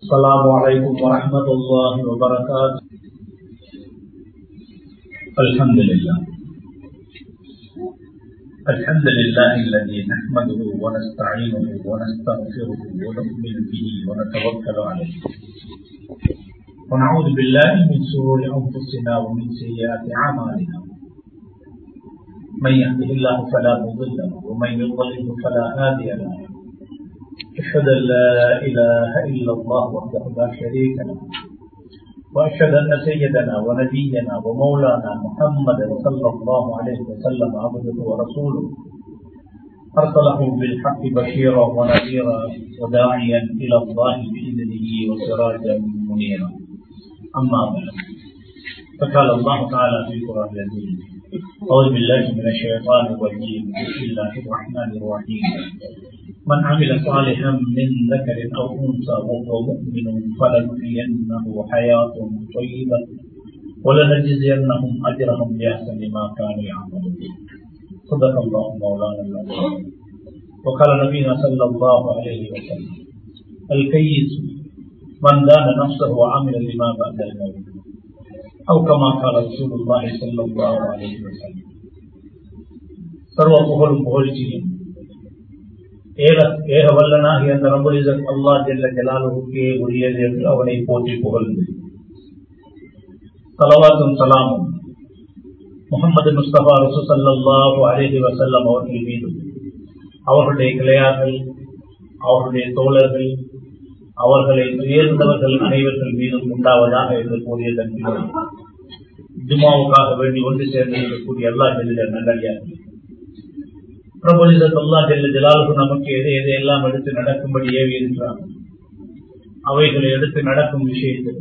السلام عليكم ورحمة الله وبركاته الحمد لله الحمد لله الذي نحمده ونستعينه ونستغفره ونؤمن به ونتوكل عليه ونعوذ بالله من شرور أنفسنا ومن سيئات أعمالنا من يهده الله فلا مضل له ومن يضلل فلا هادي له أشهد أن لا إله إلا الله وحده لا شريك له وأشهد أن سيدنا ونبينا ومولانا محمدا صلى الله عليه وسلم عبده ورسوله أرسله بالحق بشيرا ونذيرا وداعيا إلى الله بإذنه وسراجا منيرا أما بعد فقال الله تعالى في القرآن العظيم أعوذ بالله من الشيطان الرجيم بسم الله الرحمن الرحيم من عمل صالحا من ذكر أو أنثى وهو مؤمن فلنحيينه حياة طيبة ولنجزينهم أجرهم بأحسن ما كانوا يعملون صدق الله مولانا العظيم وقال نبينا صلى الله عليه وسلم الكيس من دان نفسه وعمل لما بعد الموت أو كما قال رسول الله صلى الله عليه وسلم சர்வ புகழும் புகழ்ச்சியும் ஏக ஏக வல்லனாகி அந்த ரபுலிசத் அல்லா ஜெல்ல ஜலாலுக்கே உரியது என்று அவனை போற்றி புகழ்ந்து சலவாத்தும் சலாமும் முகமது முஸ்தபா ரசூசல்லாஹு அலேஹி வசல்லம் அவர்கள் மீதும் அவர்களுடைய கிளையார்கள் அவர்களுடைய தோழர்கள் அவர்களை உயர்ந்தவர்கள் அனைவர்கள் மீதும் உண்டாவதாக என்று கூறியதன் பின்னர் ஜுமாவுக்காக வேண்டி ஒன்று சேர்ந்து இருக்கக்கூடிய எல்லா ஜெல்ல நல்லடியார்கள் பிரபலிசத் அல்லா ஜெல்ல ஜலாலுக்கு நமக்கு எதை எதையெல்லாம் எடுத்து நடக்கும்படி ஏவி இருக்கிறார் அவைகளை எடுத்து நடக்கும் விஷயத்தில்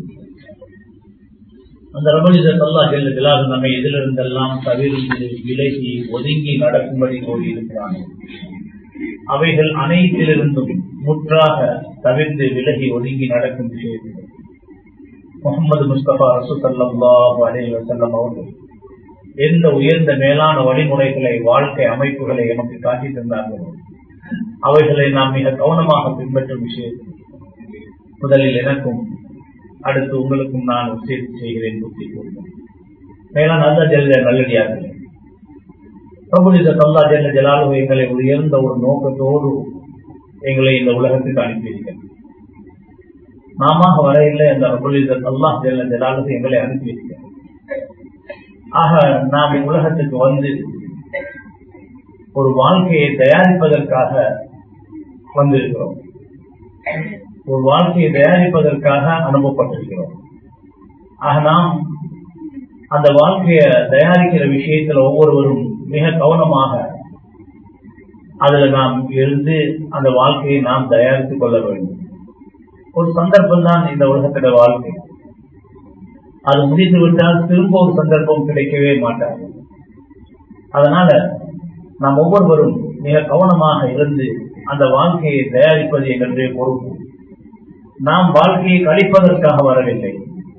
அந்த ரபலிசத் அல்லா ஜெல்ல ஜலாலு நம்மை எதிலிருந்தெல்லாம் தவிர்ந்து விலகி ஒதுங்கி நடக்கும்படி கூறியிருக்கிறான் அவைகள் அனைத்திலிருந்தும் முற்றாக தவிர்ந்து விலகி ஒதுங்கி நடக்கும் விஷயத்தில் முகமது முஸ்தபா ரசூசல்லாஹு அலைஹி வஸல்லம் அவர்கள் எந்த உயர்ந்த மேலான வழிமுறைகளை வாழ்க்கை அமைப்புகளை நமக்கு காட்டி தந்தார்களோ அவைகளை நாம் மிக கவனமாக பின்பற்றும் விஷயத்தில் முதலில் எனக்கும் அடுத்து உங்களுக்கும் நான் உச்சரித்து செய்கிறேன் புத்தி கூறுகிறேன் மேலான அல்ல ஜெல்ல நல்லடியார்கள் பிரபுலித தல்லா ஜெல்ல ஜலாலு எங்களை உயர்ந்த ஒரு நோக்கத்தோடு எங்களை இந்த உலகத்துக்கு அனுப்பியிருக்கிறார் நாம வரையில் அந்த பிரபுலித தல்லா ஜெல்ல ஜலாலு எங்களை அனுப்பியிருக்கிறார் ஆக நாம் உலகத்துக்கு வந்து ஒரு வாழ்க்கையை தயாரிப்பதற்காக வந்திருக்கிறோம் ஒரு வாழ்க்கையை தயாரிப்பதற்காக அனுப்பப்பட்டிருக்கிறோம் ஆக நாம் அந்த வாழ்க்கையை தயாரிக்கிற விஷயத்துல ஒவ்வொருவரும் மிக கவனமாக அதுல நாம் இருந்து அந்த வாழ்க்கையை நாம் தயாரித்துக் கொள்ள வேண்டும் ஒரு சந்தர்ப்பம் தான் இந்த உலகத்தில வாழ்க்கை அது முடிந்து விட்டால் திரும்ப ஒரு சந்தர்ப்பம் கிடைக்கவே மாட்டாது அதனால நாம் ஒவ்வொருவரும் மிக கவனமாக இருந்து அந்த வாழ்க்கையை தயாரிப்பது எங்களுடைய பொறுப்பு நாம் வாழ்க்கையை கழிப்பதற்காக வரவில்லை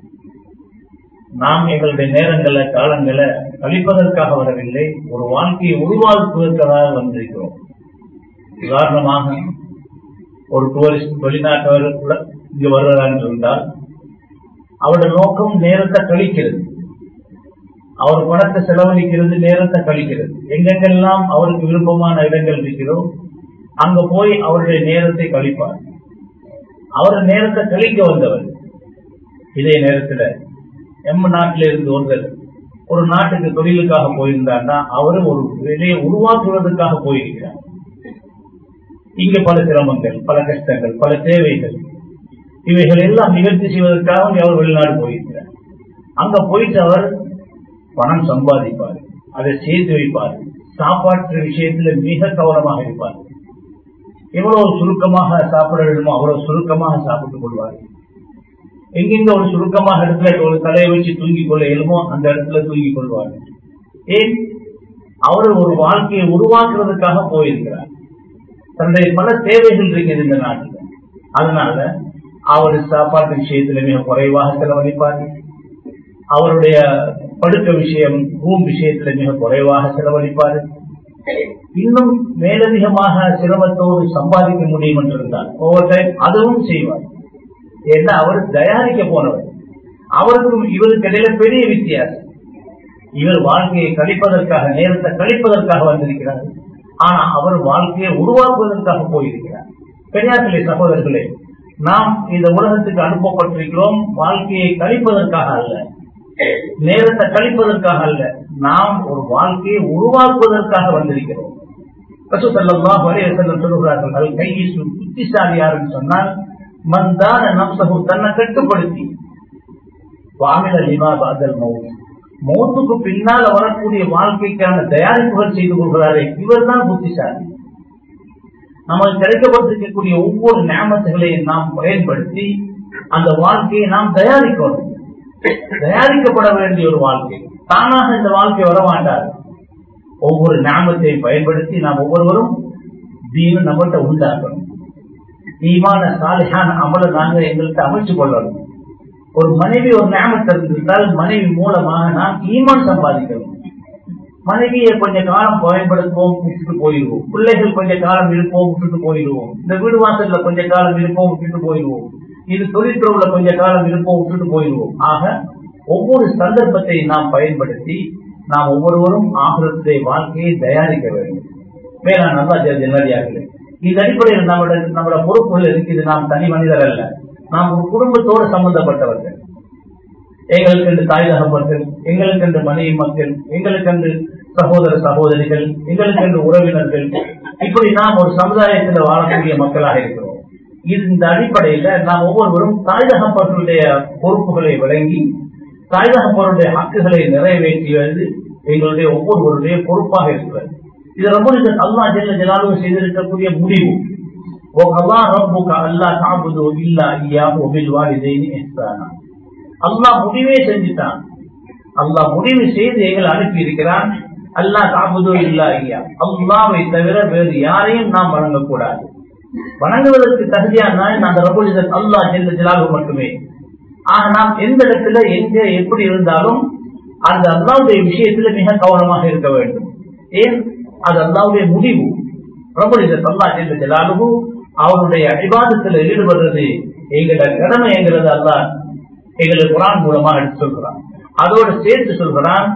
நாம் எங்களுடைய நேரங்களை காலங்களை கழிப்பதற்காக வரவில்லை ஒரு வாழ்க்கையை உருவாக்குவதற்காக வந்திருக்கிறோம் உதாரணமாக ஒரு டூரிஸ்ட் வெளிநாட்டவர் இங்கு வருகிறார் இருந்தால் அவருடைய நோக்கம் நேரத்தை கழிக்கிறது அவர் பணத்தை செலவழிக்கிறது நேரத்தை கழிக்கிறது எங்கெங்கெல்லாம் அவருக்கு விருப்பமான இடங்கள் இருக்கிறோ அங்க போய் அவருடைய நேரத்தை கழிப்பார் அவர் நேரத்தை கழிக்க வந்தவர் இதே நேரத்துல எம் நாட்டில இருந்து ஒருவர் ஒரு நாட்டுக்கு தொழிலுக்காக போயிருந்தார்னா அவரு ஒரு வேலையை உருவாக்குவதற்காக போயிருக்கிறார் இங்க பல சிரமங்கள் பல கஷ்டங்கள் பல தேவைகள் இவைகள் எல்லாம் நிகழ்ச்சி செய்வதற்காக அவர் வெளிநாடு போயிருக்கிறார் அங்க போயிட்டு அவர் பணம் சம்பாதிப்பார் அதை சேர்த்து வைப்பார் சாப்பாட்டு விஷயத்துல மிக கவனமாக இருப்பார் எவ்வளவு சுருக்கமாக சாப்பிட வேண்டுமோ அவ்வளவு சுருக்கமாக சாப்பிட்டுக் கொள்வார் எங்கெங்க ஒரு சுருக்கமாக இடத்துல ஒரு தலையை வச்சு தூங்கிக் கொள்ள இயலுமோ அந்த இடத்துல தூங்கிக் கொள்வார் ஏன் அவர் ஒரு வாழ்க்கையை உருவாக்குறதுக்காக போயிருக்கிறார் தன்னுடைய பல தேவைகள் இருக்குது இந்த நாட்டில் அதனால அவர் சாப்பாட்டு விஷயத்துல மிக குறைவாக செலவழிப்பார் அவருடைய படுக்க விஷயம் ரூம் விஷயத்துல மிக குறைவாக செலவழிப்பார் இன்னும் மேலதிகமாக சிரமத்தோடு சம்பாதிக்க முடியும் என்றிருந்தால் ஓவர் டைம் அதுவும் செய்வார் ஏன்னா அவர் தயாரிக்க போனவர் அவருக்கும் இவருக்கு இடையில பெரிய வித்தியாசம் இவர் வாழ்க்கையை கழிப்பதற்காக நேரத்தை கழிப்பதற்காக வந்திருக்கிறார் ஆனா அவர் வாழ்க்கையை உருவாக்குவதற்காக போயிருக்கிறார் பெரியார்களே சகோதரர்களே நாம் இந்த உலகத்துக்கு அனுப்பப்பட்டிருக்கிறோம் வாழ்க்கையை கழிப்பதற்காக அல்ல நேரத்தை கழிப்பதற்காக அல்ல நாம் ஒரு வாழ்க்கையை உருவாக்குவதற்காக வந்திருக்கிறோம் சொல்லுகிறார்கள் கையீசு புத்திசாலியாருன்னு சொன்னால் மந்தான நம்சகு தன்னை கட்டுப்படுத்தி வாமில லிமா பாதல் மௌத் மௌத்துக்கு பின்னால வரக்கூடிய வாழ்க்கைக்கான தயாரிப்புகள் செய்து கொள்கிறாரே இவர் தான் புத்திசாலி நமக்கு கிடைக்கப்பட்டிருக்கக்கூடிய ஒவ்வொரு ஞாபகங்களையும் நாம் பயன்படுத்தி அந்த வாழ்க்கையை நாம் தயாரிக்கணும் தயாரிக்கப்பட வேண்டிய ஒரு வாழ்க்கை தானாக இந்த வாழ்க்கை வரமாட்டாது ஒவ்வொரு ஞாபகத்தையும் பயன்படுத்தி நாம் ஒவ்வொருவரும் தீனு நம்மகிட்ட உண்டாக்கணும் ஈமான சாலையான அமல நாங்கள் எங்கள்கிட்ட அமைச்சு கொள்ளணும் ஒரு மனைவி ஒரு ஞாபகத்தை இருந்திருந்தால் மனைவி மூலமாக நாம் ஈமான் சம்பாதிக்கணும் மனைவியை கொஞ்ச காலம் பயன்படுத்துவோம் விட்டுட்டு போயிடுவோம் பிள்ளைகள் கொஞ்ச காலம் இருப்போம் விட்டுட்டு போயிடுவோம் இந்த வீடு வாசல்ல கொஞ்ச காலம் இருப்போம் விட்டுட்டு போயிடுவோம் இது தொழிற்துறவுல கொஞ்ச காலம் இருப்போம் விட்டுட்டு போயிடுவோம் ஆக ஒவ்வொரு சந்தர்ப்பத்தை நாம் பயன்படுத்தி நாம் ஒவ்வொருவரும் ஆகிரத்துடைய வாழ்க்கையை தயாரிக்க வேண்டும் வேளாண் நல்லா ஜெனரியாகல இந்த அடிப்படையில் நம்மளோட நம்மளோட பொறுப்புகள் இருக்குது நாம் தனி மனிதர் அல்ல நாம் ஒரு குடும்பத்தோடு சம்பந்தப்பட்டவர்கள் எங்களுக்கென்று தாய் தகப்பர்கள் எங்களுக்கென்று மனைவி மக்கள் எங்களுக்கென்று சகோதர சகோதரிகள் எங்களுக்கென்று உறவினர்கள் இப்படி நாம் ஒரு சமுதாயத்தில் வாழக்கூடிய மக்களாக இருக்கிறோம் இது இந்த அடிப்படையில நாம் ஒவ்வொருவரும் தாய் தகப்பர்களுடைய பொறுப்புகளை விளங்கி தாய் தகப்பருடைய ஹக்குகளை நிறைவேற்றியது எங்களுடைய ஒவ்வொருவருடைய பொறுப்பாக இருக்கிறது இது ரொம்ப அல்லா ஜெல்ல ஜலாலும் செய்திருக்கக்கூடிய முடிவு அல்லா தாபுது இல்லா ஐயா ஒபில் வாலிதைன்னு அல்லாஹ் முடிவே செஞ்சுட்டான் அல்லாஹ் முடிவு செய்து எங்களை அனுப்பி இருக்கிறான் அல்லா தாபுதோ இல்லா ஐயா அல்லாவை தவிர வேறு யாரையும் நாம் வணங்கக்கூடாது வணங்குவதற்கு தகுதியான அந்த ரபுலிதன் அல்லா செல்ல ஜலாலு மட்டுமே ஆக நாம் எந்த இடத்துல எங்க எப்படி இருந்தாலும் அந்த அல்லாவுடைய விஷயத்துல மிக கவனமாக இருக்க வேண்டும் ஏன் அது அல்லாவுடைய முடிவு ரபுலிதன் அல்லா செல்ல ஜலாலு அவருடைய அடிவாதத்துல ஈடுபடுறது எங்களோட கடமை என்கிறது அல்லா எங்களுக்கு குரான் மூலமா எடுத்து சொல்கிறான் அதோடு சேர்த்து சொல்கிறான்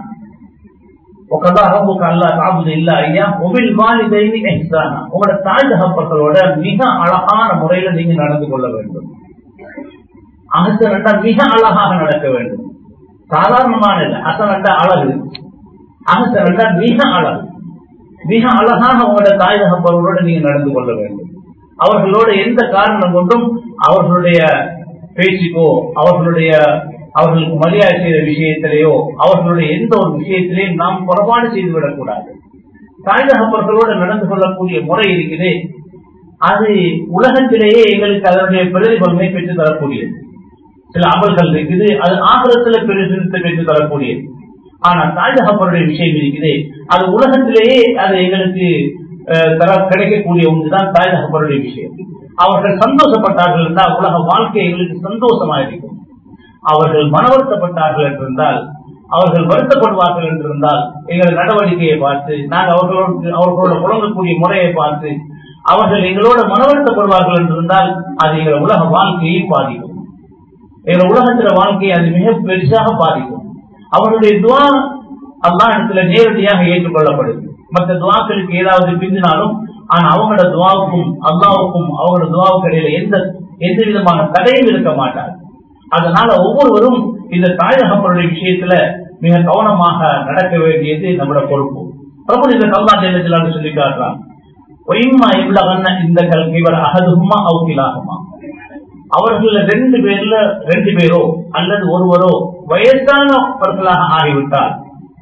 உங்களோட தாய் தகப்பர்களோட மிக அழகான முறையில நீங்க நடந்து கொள்ள வேண்டும் அகசனண்டா மிக அழகாக நடக்க வேண்டும் சாதாரணமான இல்லை அசனண்டா அழகு அகசனண்டா மிக அழகு மிக அழகாக உங்களோட தாய் தகப்பர்களோட நீங்க நடந்து கொள்ள வேண்டும் அவர்களோட எந்த காரணம் கொண்டும் அவர்களுடைய பேச்சுக்கோ அவர்களுடைய அவர்களுக்கு மரியாதை செய்த விஷயத்திலேயோ அவர்களுடைய எந்த ஒரு விஷயத்திலையும் நாம் புறப்பாடு செய்துவிடக் கூடாது தாய் தகப்பர்களோடு நடந்து கொள்ளக்கூடிய முறை இருக்குது அது உலகத்திலேயே எங்களுக்கு அதனுடைய பிரதிபலனை பெற்று தரக்கூடியது சில அமல்கள் இருக்குது அது ஆகலத்துல பெருசிருத்த பெற்று தரக்கூடியது ஆனா தாய் தகப்பருடைய விஷயம் இருக்குது அது உலகத்திலேயே அது எங்களுக்கு கிடைக்கக்கூடிய ஒன்றுதான் தாய் தகப்பருடைய விஷயம் அவர்கள் சந்தோஷப்பட்டார்கள் என்றால் உலக வாழ்க்கை எங்களுக்கு சந்தோஷமா இருக்கும் அவர்கள் மனவருத்தப்பட்டார்கள் என்றிருந்தால் அவர்கள் வருத்தப்படுவார்கள் என்றிருந்தால் எங்கள் நடவடிக்கையை பார்த்து நாங்கள் அவர்களோடு அவர்களோட புழங்கக்கூடிய முறையை பார்த்து அவர்கள் எங்களோட மனவருத்தப்படுவார்கள் என்றிருந்தால் அது எங்கள் உலக வாழ்க்கையை பாதிக்கும் எங்கள் உலகத்தில வாழ்க்கையை அது மிக பெருசாக பாதிக்கும் அவர்களுடைய துவா அல்லா இடத்துல நேரடியாக ஏற்றுக்கொள்ளப்படுது மற்ற துவாக்களுக்கு ஏதாவது பிந்தினாலும் ஆனா அவங்களோட துவாவுக்கும் அல்லாவுக்கும் அவங்களோட துவாவுக்கு இடையில எந்த எந்த விதமான தடையும் இருக்க மாட்டார் அதனால ஒவ்வொருவரும் இந்த தாயகப்பருடைய விஷயத்துல மிக கவனமாக நடக்க வேண்டியது நம்மளோட பொறுப்பு பிரபு இந்த கல்லா ஜெயலலிதா சொல்லி காட்டுறான் ஒய்மா இவ்வளவு இந்த கல்வி இவர் அகதுமா அவுக்கிலாகுமா அவர்கள் ரெண்டு பேர்ல ரெண்டு பேரோ அல்லது ஒருவரோ வயசானவர்களாக ஆகிவிட்டார்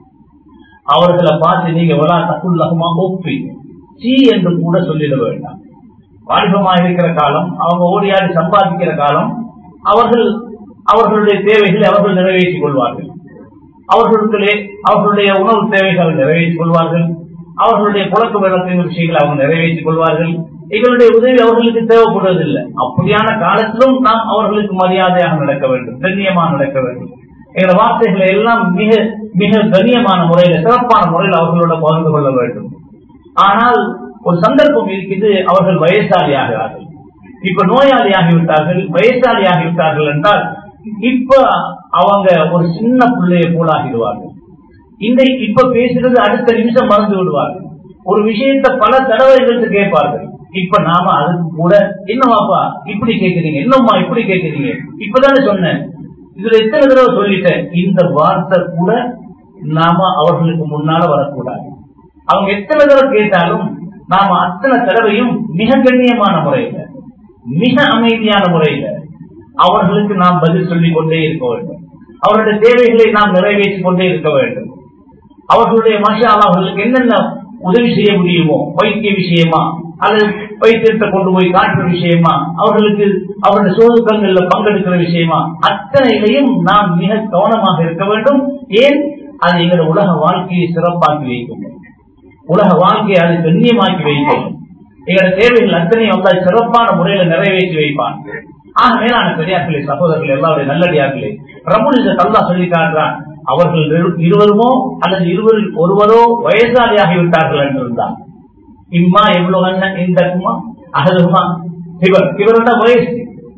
அவர்களை பார்த்து நீங்க வலா தக்குள்ளகமா ஒப்பி சீ என்று கூட சொல்லிட வேண்டாம் வாலிபமாக இருக்கிற காலம் அவங்க ஓடியாடி சம்பாதிக்கிற காலம் அவர்கள் அவர்களுடைய தேவைகளை அவர்கள் நிறைவேற்றிக் கொள்வார்கள் அவர்களுக்கு அவர்களுடைய உணவு தேவைகளை நிறைவேற்றிக் கொள்வார்கள் அவர்களுடைய புழக்க விளக்கின் விஷயங்களை அவங்க நிறைவேற்றிக் கொள்வார்கள் எங்களுடைய உதவி அவர்களுக்கு தேவைப்படுவதில்லை அப்படியான காலத்திலும் நாம் அவர்களுக்கு மரியாதையாக நடக்க வேண்டும் கண்ணியமாக நடக்க வேண்டும் எங்களோட வார்த்தைகளை எல்லாம் மிக மிக கண்ணியமான முறையில சிறப்பான முறையில் அவர்களோட பகிர்ந்து கொள்ள வேண்டும் ஆனால் ஒரு சந்தர்ப்பம் இருக்குது அவர்கள் வயசாளி ஆகிறார்கள் இப்ப நோயாளி ஆகிவிட்டார்கள் வயசாளி ஆகிவிட்டார்கள் என்றால் இப்ப அவங்க ஒரு சின்ன பிள்ளைய போலாகிடுவார்கள் இந்த இப்ப பேசுறது அடுத்த நிமிஷம் மறந்து விடுவார்கள் ஒரு விஷயத்தை பல தடவைகளுக்கு கேட்பார்கள் இப்ப நாம அதுக்கு கூட என்னவாப்பா இப்படி கேக்குறீங்க என்னம்மா இப்படி கேக்குறீங்க இப்பதானே சொன்னேன் இதுல எத்தனை தடவை சொல்லிட்டேன் இந்த வார்த்தை கூட நாம அவர்களுக்கு முன்னால வரக்கூடாது அவங்க எத்தனை தடவை கேட்டாலும் நாம அத்தனை தடவையும் மிக கண்ணியமான முறையில மிக அமைதியான முறையில அவர்களுக்கு நாம் பதில் சொல்லிக் கொண்டே இருக்க வேண்டும் அவருடைய தேவைகளை நாம் நிறைவேற்றிக் கொண்டே இருக்க வேண்டும் அவர்களுடைய மஷா அவர்களுக்கு என்னென்ன உதவி செய்ய முடியுமோ வைத்திய விஷயமா அல்லது வைத்தியத்தை கொண்டு போய் காட்டுற விஷயமா அவர்களுக்கு அவருடைய சோதுக்கங்கள்ல பங்கெடுக்கிற விஷயமா அத்தனையிலையும் நாம் மிக கவனமாக இருக்க வேண்டும் ஏன் அது எங்களோட உலக வாழ்க்கையை சிறப்பாக்கி வைக்கும் உலக வாழ்க்கையை அது கண்ணியமாக்கி வைக்கும் எங்களோட தேவைகள் அத்தனையும் வந்து சிறப்பான முறையில நிறைவேற்றி வைப்பான் ஆக மேலான பெரியார்களே சகோதரர்கள் எல்லாருடைய நல்லடியார்களே ரமுனித தல்லா சொல்லி காட்டுறான் அவர்கள் இருவருமோ அல்லது இருவரில் ஒருவரோ வயசாளியாகிவிட்டார்கள் என்று இருந்தான் இம்மா எவ்வளவு இந்தக்குமா அகதுமா இவர் இவரோட வயசு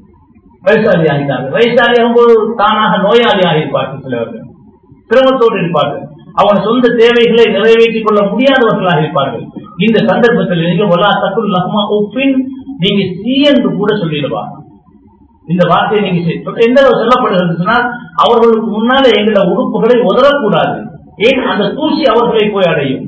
வயசாளி ஆகிட்டார்கள் வயசாளி ஆகும்போது தானாக நோயாளி ஆகியிருப்பார்கள் சிலவர்கள் சிரமத்தோடு இருப்பார்கள் அவன் சொந்த தேவைகளை நிறைவேற்றிக் கொள்ள முடியாதவர்களாக இருப்பார்கள் இந்த சந்தர்ப்பத்தில் நீங்க ஒலா தக்குல் லஹ்மா உப்பின் நீங்க சி என்று கூட சொல்லிடுவாங்க இந்த வார்த்தையை நீங்க எந்த அளவு சொல்லப்படுகிறது சொன்னால் அவர்களுக்கு முன்னால எங்களோட உறுப்புகளை உதறக்கூடாது ஏன் அந்த தூசி அவர்களை போய் அடையும்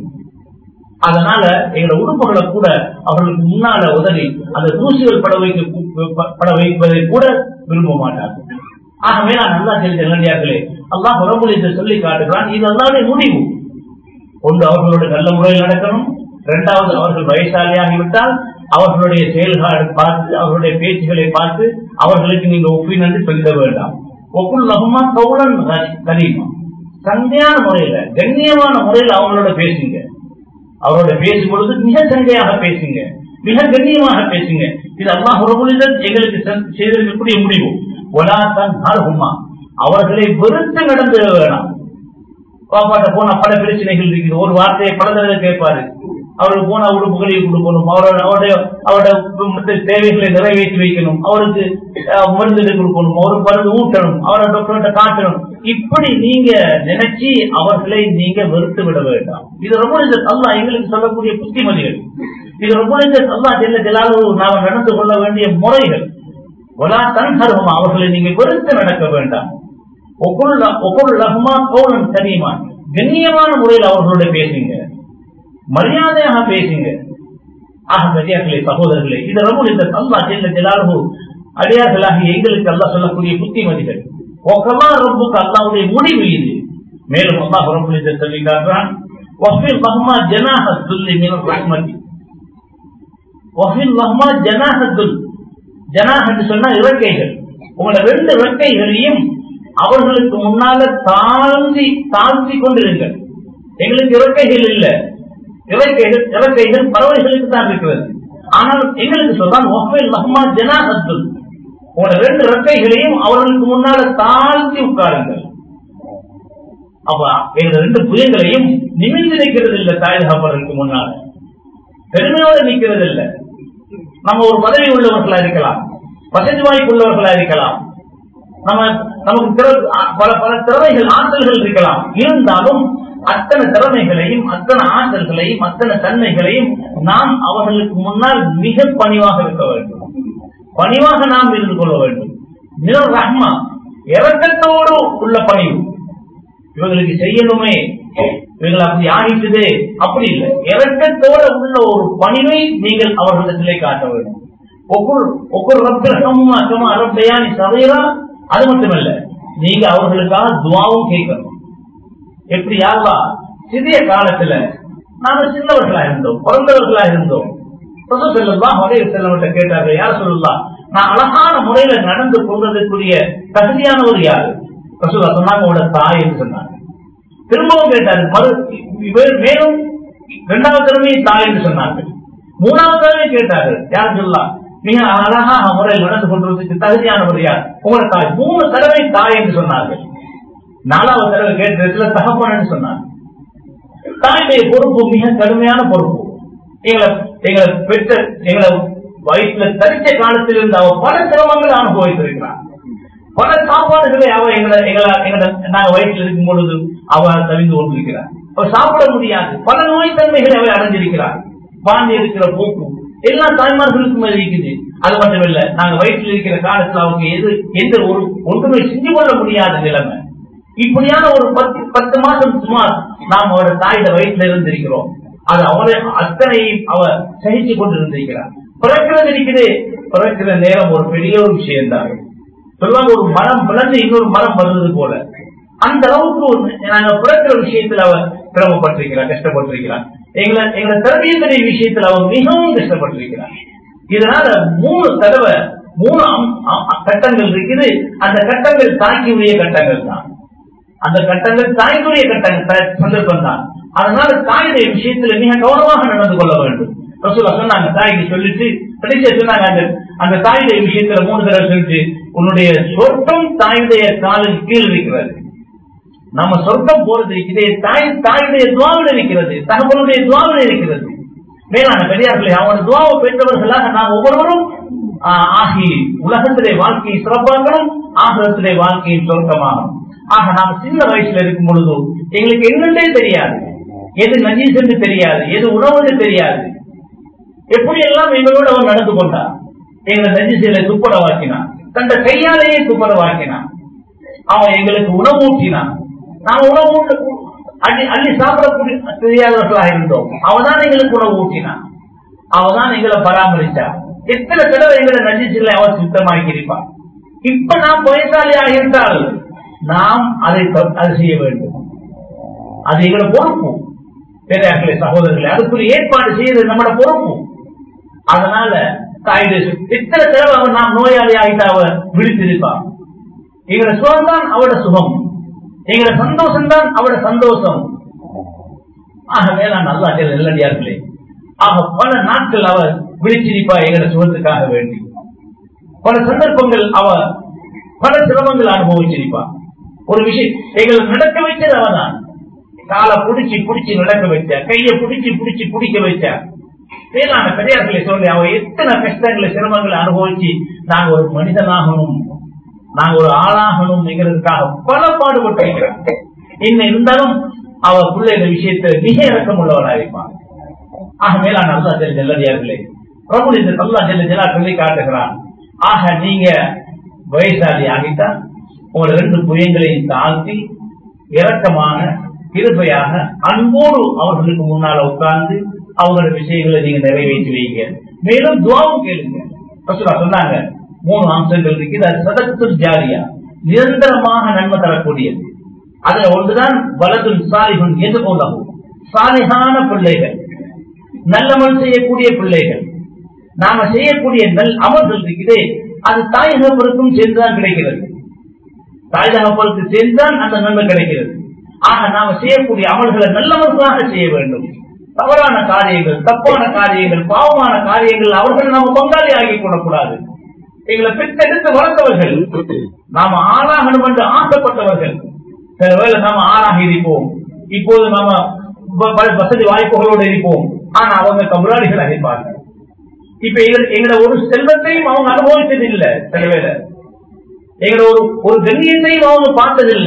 அதனால எங்களோட உறுப்புகளை கூட அவர்களுக்கு முன்னால உதறி அந்த தூசிகள் பட வைக்க பட வைப்பதை கூட விரும்ப மாட்டார்கள் ஆகவே நான் நல்லா தெரிஞ்ச இளைஞர்களே அல்லாஹ் உறவுகளை சொல்லி காட்டுகிறான் இது அல்லாவுடைய முடிவு ஒன்று அவர்களோட நல்ல முறையில் நடக்கணும் இரண்டாவது அவர்கள் வயசாளியாகிவிட்டால் அவர்களுடைய செயல்களை பார்த்து அவர்களுடைய பேச்சுகளை பார்த்து அவர்களுக்கு நீங்க ஒப்பினு சொல்ல வேண்டாம் ஒப்புள் லகுமா கவுளன் கரீமா சந்தையான முறையில கண்ணியமான முறையில் அவங்களோட பேசுங்க அவரோட பேசும் பொழுது மிக சந்தையாக பேசுங்க மிக கண்ணியமாக பேசுங்க இது அல்லாஹ் உறவுடன் எங்களுக்கு செய்திருக்கக்கூடிய முடிவு ஒலாத்தன் ஹர்ஹுமா அவர்களை வெறுத்து நடந்து வேணாம் பாப்பாட்ட போன பல பிரச்சனைகள் இருக்குது ஒரு வார்த்தையை பல தடவை கேட்பாரு அவருக்கு போன உடுப்புகளை கொடுக்கணும் அவரோட அவருடைய அவருடைய தேவைகளை நிறைவேற்றி வைக்கணும் அவருக்கு மருந்து கொடுக்கணும் அவருக்கு மருந்து ஊட்டணும் அவரோட டாக்டர்கிட்ட காட்டணும் இப்படி நீங்க நினைச்சு அவர்களை நீங்க வெறுத்து விட வேண்டாம் இது ரொம்ப இந்த அல்லா எங்களுக்கு சொல்லக்கூடிய புத்திமதிகள் இது ரொம்ப இந்த அல்லா ஜெல்ல ஜலாலு நாம் நடந்து கொள்ள வேண்டிய முறைகள் ஒலா தன் சர்வமா அவர்களை நீங்க வெறுத்து நடக்க வேண்டாம் தெரியுமா கண்ணியமான முறையில் அவர்களோட பேசுங்க மரியாதையாக பேசுங்க ஆக பெரியார்களே சகோதரர்களே இது ரொம்ப இந்த அல்லா ஜெல்ல ஜலாலு அடியார்களாக எங்களுக்கு அல்லா சொல்லக்கூடிய புத்திமதிகள் ஒக்கமா ரப்புக்கு அல்லாவுடைய முடிவு இது மேலும் அல்லாஹ் ரப்பு இதை சொல்லி காட்டுறான் வஃபில் மஹ்மா ஜனாஹத்துல் மின் ரஹ்மதி வஃபில் மஹ்மா ஜனாஹத்துல் ஜனாஹ் என்று சொன்னா இறக்கைகள் உங்களோட ரெண்டு இறக்கைகளையும் அவர்களுக்கு முன்னால தாழ்த்தி தாழ்த்தி கொண்டிருங்கள் எங்களுக்கு இறக்கைகள் இல்ல இறக்கைகள் இறக்கைகள் பறவைகளுக்கு தான் இருக்கிறது ஆனால் எங்களுக்கு சொல்றான் ஒஃபில் மஹ்மா ஜனாஹத்துல் உங்களோட ரெண்டு ரெக்கைகளையும் அவர்களுக்கு முன்னால தாழ்த்தி உட்காருங்கள் அப்ப எங்க ரெண்டு புயங்களையும் நிமிர்ந்து நிற்கிறது இல்லை தாய் தகப்பர்களுக்கு முன்னால பெருமையோடு நிற்கிறது இல்லை நம்ம ஒரு பதவி உள்ளவர்களா இருக்கலாம் வசதி வாய்ப்பு உள்ளவர்களா இருக்கலாம் நம்ம நமக்கு பல பல திறமைகள் ஆற்றல்கள் இருக்கலாம் இருந்தாலும் அத்தனை திறமைகளையும் அத்தனை ஆற்றல்களையும் அத்தனை தன்மைகளையும் நாம் அவர்களுக்கு முன்னால் மிக பணிவாக இருக்க வேண்டும் பணிவாக நாம் இருந்து கொள்ள வேண்டும் நிலம் ரஹ்மா இறக்கத்தோடு உள்ள பணிவு இவங்களுக்கு செய்யணுமே இவங்களை அப்படி ஆகிட்டுதே அப்படி இல்லை இறக்கத்தோட உள்ள ஒரு பணிவை நீங்கள் அவர்களிடத்திலே காட்ட வேண்டும் ஒவ்வொரு ஒவ்வொரு ரப்பிரகமும் அக்கமா அரப்பையா நீ சதையரா அது மட்டுமல்ல நீங்க அவர்களுக்காக துவாவும் கேட்கணும் எப்படி யாருவா சிறிய காலத்துல நாம சின்னவர்களா இருந்தோம் பிறந்தவர்களா இருந்தோம் கேட்டார்கள் யார் சொல்லலாம் நான் அழகான முறையில நடந்து கொள்வதற்குரிய தகுதியானவர் யாரு ரசூலா சொன்னாங்க உங்களோட தாய் என்று சொன்னாங்க திரும்பவும் கேட்டாரு மறு மேலும் இரண்டாவது தடவை தாய் என்று சொன்னாங்க மூணாவது தடவை கேட்டாரு யார் சொல்லலாம் மிக அழகாக முறையில் நடந்து கொள்வதற்கு தகுதியானவர் யார் உங்களோட தாய் மூணு தடவை தாய் என்று சொன்னார்கள் நாலாவது தடவை கேட்டதுல தகப்பன் சொன்னாங்க தாயுடைய பொறுப்பு மிக கடுமையான பொறுப்பு எங்களை எங்களை பெற்ற எங்களை வயிற்றுல தரிச்ச காலத்திலிருந்து அவ பல சிரமங்களை அனுபவித்திருக்கிறார் பல சாப்பாடுகளை அவ எங்களை எங்களை எங்களை நாங்க வயிற்றில் இருக்கும் பொழுது அவ தவிந்து கொண்டிருக்கிறார் அவ சாப்பிட முடியாது பல நோய் தன்மைகளை அவை அடைஞ்சிருக்கிறார் பாண்டி இருக்கிற போக்கு எல்லா தாய்மார்களுக்கும் அது இருக்குது அது மட்டும் இல்ல நாங்க வயிற்றில் இருக்கிற காலத்துல அவங்க எது எந்த ஒரு ஒன்றுமே செஞ்சு கொள்ள முடியாத நிலைமை இப்படியான ஒரு பத்து பத்து மாசம் சுமார் நாம் அவரோட தாயோட வயிற்றுல இருந்திருக்கிறோம் அது அவரை அத்தனையும் அவ சகிச்சு கொண்டு இருந்திருக்கிறார் பிறக்கிறது இருக்குது பிறக்கிற நேரம் ஒரு பெரிய ஒரு விஷயம் தான் சொல்லுவாங்க ஒரு மரம் பிளந்து இன்னொரு மரம் வருவது போல அந்த அளவுக்கு ஒரு நாங்க பிறக்கிற விஷயத்துல அவ சிரமப்பட்டிருக்கிறார் கஷ்டப்பட்டிருக்கிறார் எங்களை எங்களை தரவியத்துடைய விஷயத்துல அவ மிகவும் கஷ்டப்பட்டிருக்கிறார் இதனால மூணு தடவை மூணு அம்- அம்- கட்டங்கள் இருக்குது அந்த கட்டங்கள் தாக்கியுடைய கட்டங்கள் தான் அந்த கட்டங்கள் தாய்க்குரிய கட்டங்கள் த- சந்தர்ப்பம் தான் அதனால தாயுடைய விஷயத்துல மிக கவனமாக நடந்து கொள்ள வேண்டும் ரசூலா சொன்னாங்க தாய்க்கு சொல்லிட்டு கடைசியா சொன்னாங்க அந்த அந்த தாயுடைய விஷயத்துல மூணு தடவை சொல்லிட்டு உன்னுடைய சொர்க்கம் தாயுடைய காலில் கீழ் இருக்கிறது நம்ம சொர்க்கம் போறது இருக்குது தாய் தாயுடைய துவாவில் இருக்கிறது தகவலுடைய துவாவில் இருக்கிறது மேலான பெரியார்களே அவனோட துவாவை பெற்றவர்களாக நாம் ஒவ்வொருவரும் ஆஹ், ஆகி உலகத்திலே வாழ்க்கையை சிறப்பாகணும் ஆகலத்திலே வாழ்க்கையை சொர்க்கமாகும் ஆக நாம் சின்ன வயசுல இருக்கும் பொழுது எங்களுக்கு என்னென்றே தெரியாது எது நஜீஸ் என்று தெரியாது எது உணவுன்னு தெரியாது எப்படி எல்லாம் எங்களோடு அவன் நடந்து கொண்டான் எங்களை நஜீசில துப்பட வாக்கினான் தந்த கையாலேயே துப்பட வாக்கினான் அவன் எங்களுக்கு உணவு ஊட்டினான் நாம் உணவு ஊட்ட அள்ளி அள்ளி சாப்பிடக்கூடிய தெரியாதவர்களாக இருந்தோம் அவன்தான் எங்களுக்கு உணவு ஊட்டினான் அவன்தான் எங்களை பராமரிச்சான் எத்தனை தடவை எங்களை நஜீசில அவன் சுத்தமாக்கி இருப்பான் இப்ப நாம் வயசாளியாக இருந்தால் நாம் அதை த- அது செய்ய வேண்டும் அது எங்களோட பொறுப்பு பெரியார்களே சகோதரர்களே அதுக்குரிய ஏற்பாடு செய்யறது நம்மளோட பொறுப்பு அதனால தாயுடைய சு- எத்தனை தடவை அவன் நாம் நோயாளி ஆகிட்டு அவ விழித்திருப்பான் எங்களோட சுகம் தான் அவட சுகம் எங்களோட சந்தோஷம் தான் அவட சந்தோஷம் ஆக மேலான அல்லா நெல்லடியார்களே ஆக பல நாட்கள் அவ விழிச்சிருப்பா எங்களோட சுகத்துக்காக வேண்டி பல சந்தர்ப்பங்கள் அவ பல சிரமங்கள் அனுபவிச்சிருப்பா ஒரு விஷயம் எங்களை நடக்க வைத்தது அவதான் காலை புடிச்சு புடிச்சு நடக்க வச்சா கையை புடிச்சு புடிச்சு பிடிக்க வச்சா மேலான பெரியார்களை சொல்லி அவ எத்தனை கஷ்டங்களை சிரமங்களை அனுபவிச்சு நாங்க ஒரு மனிதனாகணும் நாங்க ஒரு ஆளாகணும்ங்கிறதுக்காக பல பாடுபட்டிருக்கிறோம் இன்னும் இருந்தாலும் அவ பிள்ளைகள் விஷயத்தை மிக இறக்கம் உள்ளவனாக இருப்பான் ஆக மேலான அல்லா ஜெல்ல ஜெல்லடியார்களே பிரபு இந்த அல்லா ஜெல்ல ஜெலா சொல்லி காட்டுகிறான் ஆக நீங்க வயசாளி ஆகிட்டா உங்களோட ரெண்டு புயங்களையும் தாழ்த்தி இரக்கமான இருப்பையாக அன்போடு அவர்களுக்கு முன்னால உட்கார்ந்து அவங்களோட விஷயங்களை நீங்க நிறைவேற்றி வைங்க மேலும் துவாவும் கேளுங்க ரசூலா சொன்னாங்க மூணு அம்சங்கள் இருக்குது அது சதத்து ஜாரியா நிரந்தரமாக நன்மை தரக்கூடியது அதுல ஒன்றுதான் வலதுன் சாலிகுன் எது போலவும் சாலிகான பிள்ளைகள் நல்லமல் செய்யக்கூடிய பிள்ளைகள் நாம செய்யக்கூடிய நல் அமல்கள் இருக்குதே அது தாய் தகப்பருக்கும் சேர்ந்துதான் கிடைக்கிறது தாய் தகப்பருக்கு சேர்ந்துதான் அந்த நன்மை கிடைக்கிறது ஆக நாம செய்யக்கூடிய அமல்களை நல்லவர்களாக செய்ய வேண்டும் தவறான காரியங்கள் தப்பான காரியங்கள் பாவமான காரியங்கள் அவர்கள் நாம பங்காளி ஆகிக் கொள்ளக்கூடாது எங்களை பெற்றெடுத்து வளர்த்தவர்கள் நாம ஆளாகணும் என்று ஆசைப்பட்டவர்கள் சில வேளை நாம ஆளாகி இருப்போம் இப்போது நாம வ- வ- வசதி வாய்ப்புகளோடு இருப்போம் ஆனா அவங்க கபுராளிகளாக இருப்பார்கள் இப்ப எங்க- எங்களோட ஒரு செல்வத்தையும் அவங்க அனுபவித்தது இல்ல சில வேளை எங்களோட ஒரு ஒரு கண்ணியத்தையும் அவங்க பார்த்தது இல்ல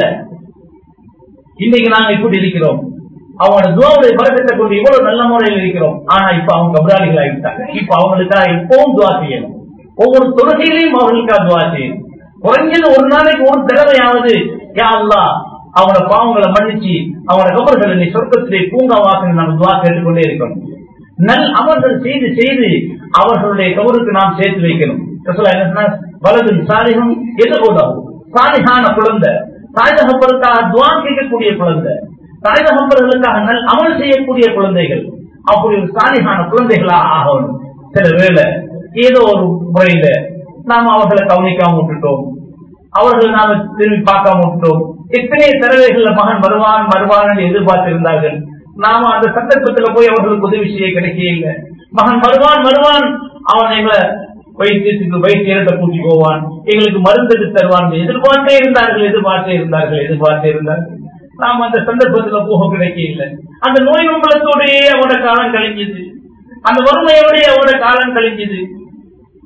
இன்னைக்கு நாங்க இப்படி இருக்கிறோம் அவங்களோட துவாவுடைய பழக்கத்தை கொண்டு இவ்வளவு நல்ல முறையில் இருக்கிறோம் ஆனா இப்ப அவங்க கபராளிகள் ஆகிட்டாங்க இப்ப அவங்களுக்காக இப்பவும் துவா செய்யணும் ஒவ்வொரு தொழுகையிலையும் அவர்களுக்காக துவா செய்யணும் குறைஞ்சது ஒரு நாளைக்கு ஒரு தடவையாவது யா அல்லாஹ் அவங்களோட பாவங்களை மன்னிச்சு அவங்களோட கபர்களை நீ சொர்க்கத்திலே பூங்காவாக்க நம்ம துவா கேட்டுக்கொண்டே இருக்கணும் நல் அமல்கள் செய்து செய்து அவர்களுடைய கபருக்கு நாம் சேர்த்து வைக்கணும் ரசூலுல்லாஹி என்ன சொன்னார்? வலது சாலிகம் எதிர்கொண்டாகும் சாலிகான குழந்தை தாய் தகப்பருக்காக துவா கேட்கக்கூடிய குழந்தை தாய் தகப்பர்களுக்காக நல் அமல் செய்யக்கூடிய குழந்தைகள் அப்படி ஒரு சாலிகான குழந்தைகளாக ஆகணும் சில வேளை ஏதோ ஒரு முறையில நாம அவர்களை கவனிக்காம விட்டுட்டோம் அவர்கள் நாம திரும்பி பார்க்காம விட்டோம் எத்தனை தடவைகள்ல மகன் வருவான் வருவான் என்று எதிர்பார்த்திருந்தார்கள் நாம அந்த சந்தர்ப்பத்துல போய் அவர்களுக்கு உதவி செய்ய கிடைக்க இல்லை மகன் வருவான் வருவான் அவன் எங்களை வைத்தியத்துக்கு வைத்தியர்கிட்ட கூட்டி போவான் எங்களுக்கு மருந்து எடுத்து தருவான் என்று எதிர்பார்த்தே இருந்தார்கள் எதிர்பார்த்தே இருந்தார்கள் எதிர்பார்த்தே இருந்தார்கள் நாம் அந்த சந்தர்ப்பத்துல போக கிடைக்க இல்லை அந்த நோய் மம்பளத்தோடையே அவனோட காலம் கழிஞ்சது அந்த வறுமையோடய அவனோட காலம் கழிஞ்சது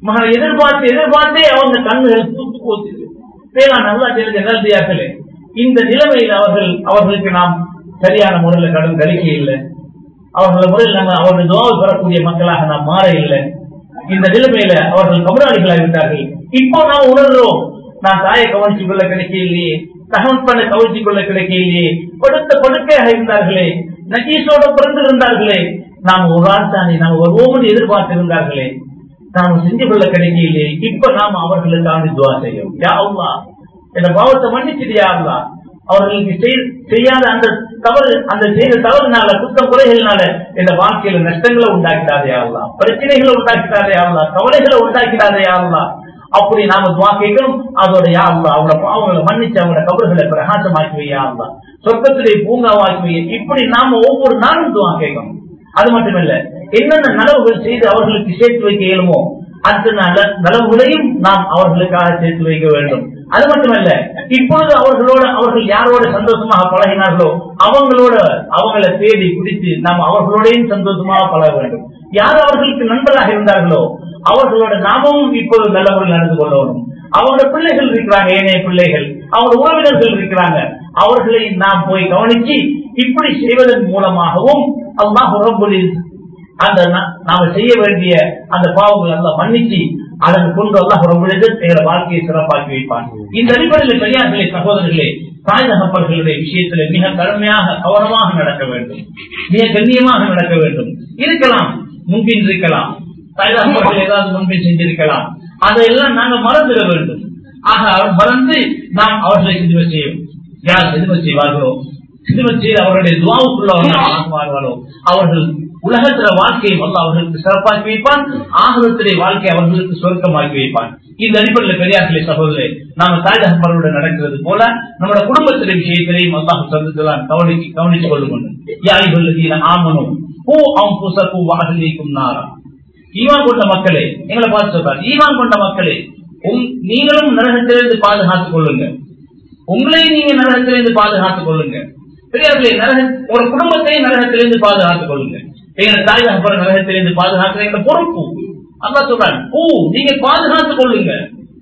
மகனை எதிர்பார்த்து எதிர்பார்த்தே அவங்க கண்ணுகள் தூத்து போச்சு பேரா நல்லா தெரிஞ்ச நல்லதியாக்களே இந்த நிலைமையில் அவர்கள் அவர்களுக்கு நாம் சரியான முறையில் கடன் கழிக்க இல்லை அவர்கள் முறையில் நம்ம அவர்கள் துவாவை பெறக்கூடிய மக்களாக நாம் மாற இல்லை இந்த நிலைமையில அவர்கள் கபராளிகளாகிவிட்டார்கள் இப்போ நாம் உணர்றோம் நான் தாயை கவனிச்சு கொள்ள கிடைக்க இல்லையே தகவல் பண்ண கவனிச்சு கொள்ள கிடைக்க இல்லையே படுத்த படுக்கையாக இருந்தார்களே நகீஸோட பிறந்து இருந்தார்களே நாம் ஒரு ஆள் தானே நாம் வருவோம் எதிர்பார்த்து இருந்தார்களே நாம் செஞ்சு கொள்ள கிடைக்கலையே இப்ப நாம் அவர்களுக்காக துவா செய்யும் யா அல்லாஹ் இந்த பாவத்தை மன்னிச்சிடியா அல்லா அவர்களுக்கு செய்- செய்யாத அந்த தவறு அந்த செய்த தவறுனால குற்றம் குறைகள்னால இந்த வாழ்க்கையில நஷ்டங்களை உண்டாக்கிடாதே ஆகலாம் பிரச்சனைகளை உண்டாக்கிடாதே ஆகலாம் கவலைகளை உண்டாக்கிடாதே ஆகலாம் அப்படி நாம துவா கேட்கணும் அதோட யா அல்லா அவங்கள பாவங்களை மன்னிச்சு அவங்களோட கபர்களை பிரகாசமாக்கி வையா அல்லா சொர்க்கத்திலே பூங்காவாக்கி வை இப்படி நாம ஒவ்வொரு நாளும் துவா கேட்கணும் அது மட்டுமல்ல என்னென்ன நலவுகள் செய்து அவர்களுக்கு சேர்த்து வைக்க இயலுமோ அந்த நல நலவுகளையும் நாம் அவர்களுக்காக சேர்த்து வைக்க வேண்டும் அது மட்டுமல்ல இப்பொழுது அவர்களோட அவர்கள் யாரோட சந்தோஷமாக பழகினார்களோ அவங்களோட அவங்கள தேடி பிடித்து நாம் அவர்களோடையும் சந்தோஷமாக பழக வேண்டும் யார் அவர்களுக்கு நண்பராக இருந்தார்களோ அவர்களோட நாமும் இப்போது நல்ல முறையில் நடந்து கொள்ளணும் அவங்களோட பிள்ளைகள் இருக்கிறாங்க ஏனைய பிள்ளைகள் அவங்க உறவினர்கள் இருக்கிறாங்க அவர்களை நாம் போய் கவனிச்சு இப்படி செய்வதன் மூலமாகவும் அல்லாஹ் ரப்புல் அந்த நா- நாம செய்ய வேண்டிய அந்த பாவங்கள் எல்லாம் மன்னிச்சு அதன் கொண்டு அல்லாஹ் ரப்புல் எங்களை வாழ்க்கையை சிறப்பாக்கி வைப்பான் இந்த அடிப்படையில் பெரியார்களே சகோதரர்களே தாய் தகப்பர்களுடைய விஷயத்துல மிக கடுமையாக கவனமாக நடக்க வேண்டும் மிக கண்ணியமாக நடக்க வேண்டும் இருக்கலாம் முன்பின் இருக்கலாம் தாய் தகப்பர்கள் ஏதாவது முன்பின் செஞ்சிருக்கலாம் அதையெல்லாம் நாங்க மறந்துட வேண்டும் ஆக அவர் மறந்து நாம் அவர்களை சிதுமை செய்யும் யார் சிதுமை செய்வார்களோ சிதுமை செய்து அவருடைய துவாவுக்குள்ளவர்களோ அவர்கள் உலகத்துல வாழ்க்கையை வல்ல அவர்களுக்கு சிறப்பாக்கி வைப்பான் ஆகலத்திலே வாழ்க்கை அவர்களுக்கு சொர்க்கமாக்கி வைப்பான் இந்த அடிப்படையில் பெரியார்களே சகோதரே நாம தாய் தகப்பனோடு நடக்கிறது போல நம்முடைய குடும்பத்திலே விஷயத்திலையும் அல்லாஹ் சந்தத்தெல்லாம் கவனிச்சு கவனித்துக் கொள்ளும் யாய்கள் ஆமனும் பூ அவன் புசக்கும் வாகலிக்கும் நாரா ஈமான் கொண்ட மக்களே எங்களை பார்த்து சொல்றாரு ஈமான் கொண்ட மக்களே உங்- நீங்களும் நரகத்திலிருந்து பாதுகாத்துக் கொள்ளுங்க உங்களையும் நீங்க நரகத்திலிருந்து பாதுகாத்துக் கொள்ளுங்க பெரியார்களே நரக ஒரு குடும்பத்தை நரகத்திலிருந்து பாதுகாத்துக் கொள்ளுங்க எங்க தாய் தகப்பன நரகத்திலிருந்து பாதுகாக்கிற எங்க பொறுப்பு அதான் சொல்றாங்க பூ நீங்க பாதுகாத்துக் கொள்ளுங்க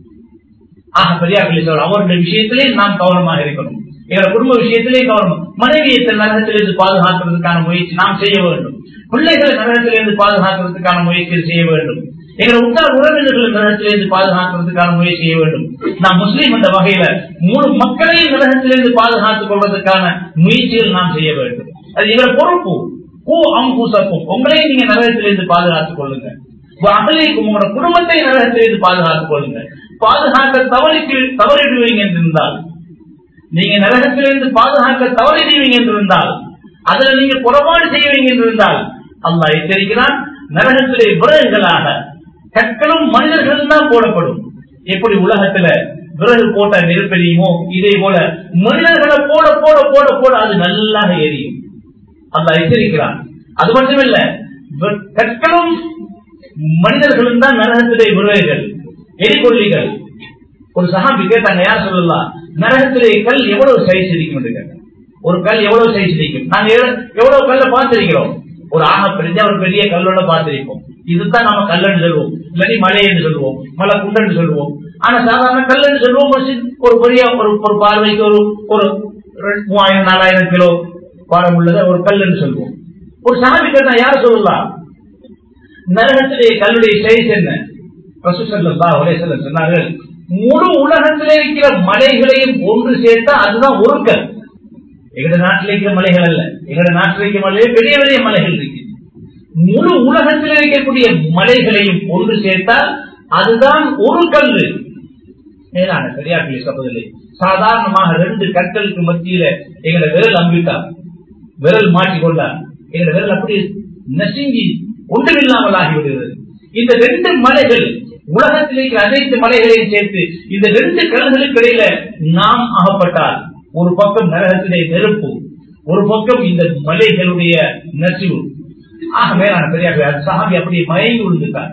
ஆக பெரியார்களே சொல்ற அவருடைய விஷயத்திலே நாம் கவனமாக இருக்கணும் எங்க குடும்ப விஷயத்திலே கவனம் மனைவியை தன் நரகத்திலிருந்து பாதுகாக்கிறதுக்கான முயற்சி நாம் செய்ய வேண்டும் பிள்ளைகளை நரகத்திலிருந்து பாதுகாக்கிறதுக்கான முயற்சிகள் செய்ய வேண்டும் எங்களை உற்றார் உறவினர்கள் நரகத்திலிருந்து பாதுகாக்கிறதுக்கான முயற்சி செய்ய வேண்டும் நாம் முஸ்லீம் என்ற வகையில முழு மக்களையும் நரகத்திலிருந்து பாதுகாத்துக் கொள்வதற்கான முயற்சிகள் நாம் செய்ய வேண்டும் அது எங்களை பொறுப்பு பூ அம்பூசக்கும் உங்களையும் நீங்க நரகத்திலிருந்து பாதுகாத்துக் கொள்ளுங்க அகலைக்கும் உங்களோட குடும்பத்தை நரகத்திலிருந்து பாதுகாத்துக் கொள்ளுங்க பாதுகாக்க தவறிக்கு தவறிடுவீங்க என்றிருந்தால் நீங்க நரகத்திலிருந்து பாதுகாக்க தவறிடுவீங்க என்றிருந்தால் அதுல நீங்க புறப்பாடு செய்வீங்க என்றிருந்தால் அல்லாஹ் எச்சரிக்கிறான் நரகத்திலே விறகுகளாக கற்களும் மனிதர்கள் தான் போடப்படும் எப்படி உலகத்துல விறகு போட்ட நெருப்பெரியுமோ இதே போல மனிதர்களை போட போட போட போட அது நல்லாக எரியும் அல்லாஹ் எச்சரிக்கிறான் அது மட்டுமில்ல வெ- கற்களும் மனிதர்களும் தான் நரகத்திலே விறகுகள் எரிகொல்லிகள் ஒரு சஹாபி கேட்டாங்க யார் சொல்லலாம் நரகத்திலே கல் எவ்வளவு சைஸ் இருக்கும் என்று கேட்டாங்க. ஒரு கல் எவ்வளவு சைஸ் இருக்கும் நாங்க எவ்வ- எவ்வளவு கல்ல பார்த்திருக்கிறோம் ஒரு ஆக பெரிய ஒரு பெரிய கல்லோட பார்த்திருப்போம் இதுதான் நம்ம கல்லன்னு சொல்லுவோம் இல்லாட்டி மலை என்று சொல்லுவோம் மலை குண்டன்னு சொல்லுவோம் ஆனா சாதாரண கல்லுன்னு சொல்லுவோம் ஒரு சின்ன- ஒரு பெரிய ஒரு ஒரு பார்வைக்கு ஒரு ஒரு ரெண்டு- மூவாயிரம் நாலாயிரம் கிலோ பாரம் உள்ளதை ஒரு கல்லுன்னு சொல்லுவோம் ஒரு சாமி கேட்டா யார் சொல்லலாம் நரகத்திலே கல்லுடைய சைஸ் என்ன ரசூசல்லா உலேசல்ல சொன்னார்கள் முழு உலகத்திலே இருக்கிற மலைகளையும் ஒன்று சேர்த்தா அதுதான் ஒரு கல் எங்கட நாட்டில் இருக்கிற மலைகள் அல்ல எங்கட நாட்டில் இருக்கிற மலைகள் பெரிய பெரிய மலைகள் இருக்கு முழு உலகத்தில் இருக்கக்கூடிய மலைகளையும் ஒன்று சேர்த்தால் அதுதான் ஒரு கல்லு மேலான பெரியார்களே சகோதரி சாதாரணமாக ரெண்டு கற்களுக்கு மத்தியில எங்களை விரல் அம்பிட்டா விரல் மாட்டிக்கொண்டார் எங்களை விரல் அப்படி நசுங்கி ஒன்றுமில்லாமல் ஆகிவிடுகிறது இந்த ரெண்டு மலைகள் உலகத்திலே இருக்கிற அனைத்து மலைகளையும் சேர்த்து இந்த ரெண்டு கடல்களுக்கு இடையில நாம் அகப்பட்டால் ஒரு பக்கம் நரகத்திலே நெருப்பு ஒரு பக்கம் இந்த மலைகளுடைய நசிவு ஆக மேலான பெரியார்கள் அது சாமி அப்படியே மயங்கி விழுந்துட்டார்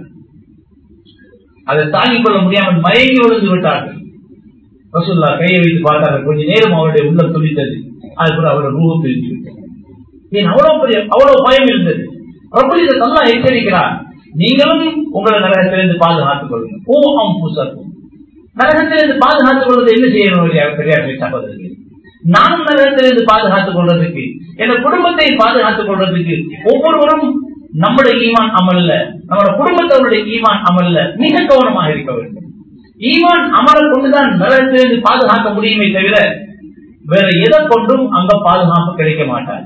அதை தாங்கிக் கொள்ள முடியாமல் மயங்கி விழுந்து விட்டார்கள் ரசூல்லா கையை வைத்து பார்த்தார்கள் கொஞ்ச நேரம் அவருடைய உள்ளம் துடித்தது அதுக்குள்ள அவருடைய ரூபம் பிரித்து விட்டது ஏன் அவ்வளவு பெரிய அவ்வளவு பயம் இருந்தது ரொம்ப இதை நல்லா எச்சரிக்கிறார் நீங்களும் உங்களை நரகத்திலிருந்து பாதுகாத்துக் கொள்ளுங்கள் ஓ அம்புசக்கும் நரகத்திலிருந்து பாதுகாத்துக் கொள்வது என்ன செய்யணும் பெரியார் சகோதரர்கள் நானும் நரகத்திலிருந்து பாதுகாத்துக் கொள்வதற்கு என் குடும்பத்தை பாதுகாத்துக் கொள்வதற்கு ஒவ்வொருவரும் நம்முடைய ஈமான் அமல்ல நம்முடைய குடும்பத்தவருடைய ஈமான் அமல்ல மிக கவனமாக இருக்க வேண்டும் ஈமான் அமலை கொண்டுதான் நரகத்திலிருந்து பாதுகாக்க முடியுமே தவிர வேற எதை கொண்டும் அங்க பாதுகாப்பு கிடைக்க மாட்டார்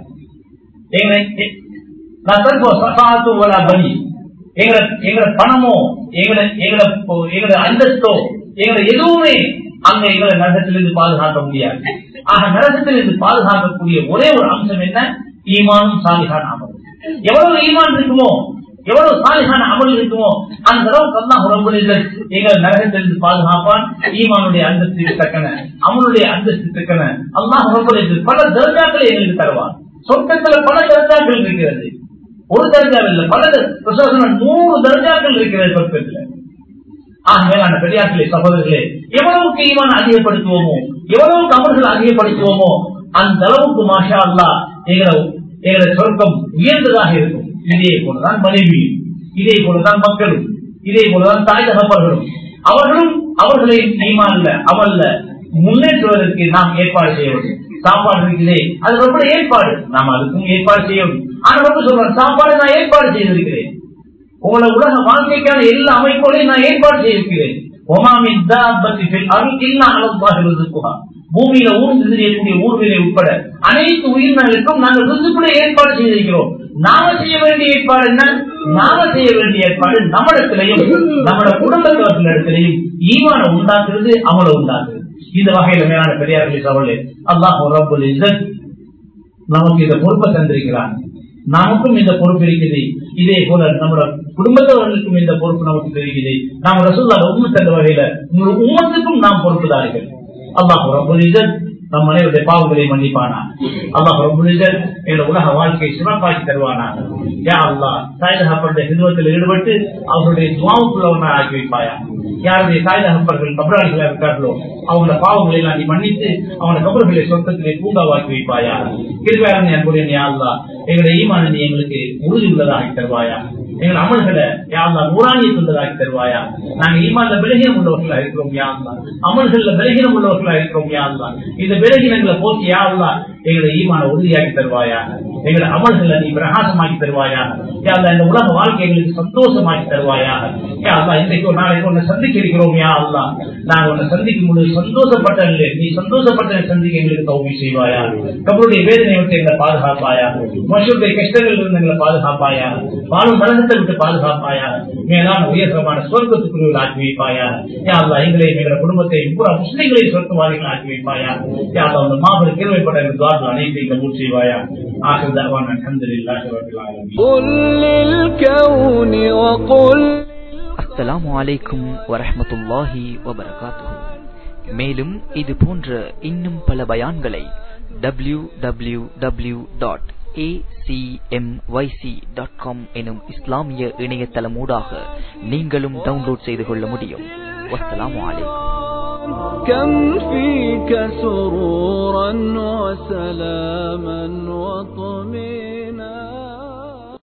எங்களை எங்களோட பணமோ எங்களை எங்களை எங்களோட அந்தஸ்தோ எங்களை எதுவுமே அங்க எங்களை நரகத்திலிருந்து பாதுகாக்க முடியாது ஆக நரகத்திலிருந்து பாதுகாக்கக்கூடிய ஒரே ஒரு அம்சம் என்ன ஈமானும் சாலிகான அமல் எவ்வளவு ஈமான் இருக்குமோ எவ்வளவு சாலிகான அமல் இருக்குமோ அந்த அளவுக்கு அல்லாஹ் ரபுலிகள் எங்கள் நரகத்திலிருந்து பாதுகாப்பான் ஈமானுடைய அந்தஸ்து தக்கன அமலுடைய அந்தஸ்து தக்கன அல்லாஹ் ரபுலிகள் பல தர்ஜாக்களை எங்களுக்கு தருவான் சொர்க்கத்துல பல தர்ஜாக்கள் இருக்கிறது ஒரு தர்ஜா இல்ல பல நூறு தர்ஜாக்கள் இருக்கிறது சொர்க்கத்துல ஆக மேலான பெரியார்களே சகோதரர்களே எவ்வளவுக்கு ஈமான் அதிகப்படுத்துவோமோ எவ்வளவுக்கு அமல்கள் அதிகப்படுத்துவோமோ அந்த அளவுக்கு மாஷா அல்லா எங்களை எங்களை சொர்க்கம் உயர்ந்ததாக இருக்கும் இதே போலதான் மனைவியும் இதே போலதான் மக்களும் இதே போலதான் தாய் தகப்பர்களும் அவர்களும் அவர்களை ஈமான்ல அமல்ல முன்னேற்றுவதற்கு நாம் ஏற்பாடு செய்ய வேண்டும் சாப்பாடு இருக்குதே அது ரொம்ப ஏற்பாடு நாம் அதுக்கும் ஏற்பாடு செய்யணும் ஆனா ரொம்ப சொல்றேன் சாப்பாடு நான் ஏற்பாடு செய்திருக்கிறேன் உங்களை உலக வாழ்க்கைக்கான எல்லா அமைப்புகளையும் நான் ஏற்பாடு செய்திருக்கிறேன் ஒமாமின் பூமியில ஊர்ந்து தெரியக்கூடிய ஊர்களை உட்பட அனைத்து உயிரினங்களுக்கும் நாங்கள் ரிசுக்குள்ள ஏற்பாடு செய்திருக்கிறோம் நாம செய்ய வேண்டிய ஏற்பாடு என்ன நாம செய்ய வேண்டிய ஏற்பாடு நம்மிடத்திலையும் நம்மளோட குடும்பத்தினத்திலையும் ஈமான உண்டாக்குறது அமல உண்டாக்குறது இந்த வகையில மேலான பெரியார்களே சவலே அல்லாஹ் ரபுல் இசத் நமக்கு இந்த பொறுப்பை தந்திருக்கிறான் நமக்கும் இந்த பொறுப்பு இருக்குது இதே போல நம்மளோட குடும்பத்தவர்களுக்கும் இந்த பொறுப்பு நமக்கு தெரிகிறது நாம் ரசூல்லா உண்மை என்ற வகையில உங்கள் உம்மத்துக்கும் நாம் பொறுப்புதார்கள் அல்லாஹ் ரபுல் இசத் நம் அனைவருடைய பாவங்களை மன்னிப்பானா அல்லாஹ் ரபுல் இசத் எங்களோட உலக வாழ்க்கையை சிறப்பாக்கி தருவானா யா அல்லா தாய்தகப்பருடைய ஹிதுவத்தில் ஈடுபட்டு அவர்களுடைய துவாவுக்குள்ளவனா ஆக்கி வைப்பாயா யாருடைய தாய்தகப்பர்கள் கபராளிகளா இருக்கார்களோ அவங்களோட பாவங்களை எல்லாம் நீ மன்னித்து அவங்களோட கபர்களை சொந்தத்திலே பூங்காவாக்கி வைப்பாயா கிருபாரன் என்பதை நீ அல்லா எங்களுடைய ஈமான நீ எங்களுக்கு உறுதி உள்ளதாகி தருவாயா எங்கள் அமல்களை யாழ்லா நூறாணியை உள்ளதாகி தருவாயா நாங்க ஈமான்ல விலகினம் உள்ளவர்களா இருக்கிறோம் யாழ்லா அமல்கள்ல விலகினம் உள்ளவர்களா இருக்கிறோம் யாழ்லா இந்த விலகினங்களை போக்கி யாழ்லா எங்களை ஈமான உறுதியாக்கி தருவாயா எங்களை அமல்களை நீ பிரகாசமாக்கி தருவாயா யாழ்லா இந்த உலக வாழ்க்கை எங்களுக்கு சந்தோஷமாக்கி தருவாயா யாழ்லா இன்றைக்கு ஒரு நாளைக்கு உன்னை சந்திக்க இருக்கிறோம் யா அல்லா நாங்க உன்னை சந்திக்கும் பொழுது சந்தோஷப்பட்ட நீ சந்தோஷப்பட்ட சந்திக்க எங்களுக்கு தௌமி செய்வாயா கபருடைய வேதனை விட்டு எங்களை பாதுகாப்பாயா மனுஷருடைய கஷ்டங்கள் இருந்து எங்களை பாதுகாப்பாயா வாழும் நரகத்தை விட்டு பாதுகாப்பாயா மேலான உயர்தரமான சொர்க்கத்துக்குரியவர்கள் ஆக்கி வைப்பாயா யாழ்லா எங்களையும் எங்களை குடும்பத்தையும் பூரா முஸ்லிம்களையும் சொர்க்கவாதிகள் ஆக்கி வைப்பாயா யாழ்லா அந்த மாபெரும் கேள்விப்பட்ட எங்கள் துவார்கள் அனைத்தையும் கபூல் செய்வாயா ஆசிர் தர்வான் அலமதுல்லாஹி ரபில் ஆலமீன் قل للكون وقل அஸ்ஸலாமு அலைக்கும் வரஹ்மத்துல்லாஹி வபரகாத்துஹு மேலும் இது போன்ற இன்னும் பல பயான்களை W W W dot dot com எனும் இஸ்லாமிய இணையதளமூடாக நீங்களும் டவுன்லோட் செய்து கொள்ள முடியும் வஸ்ஸலாமு அலைக்கும் كم فيك سرورا وسلاما وطمئنا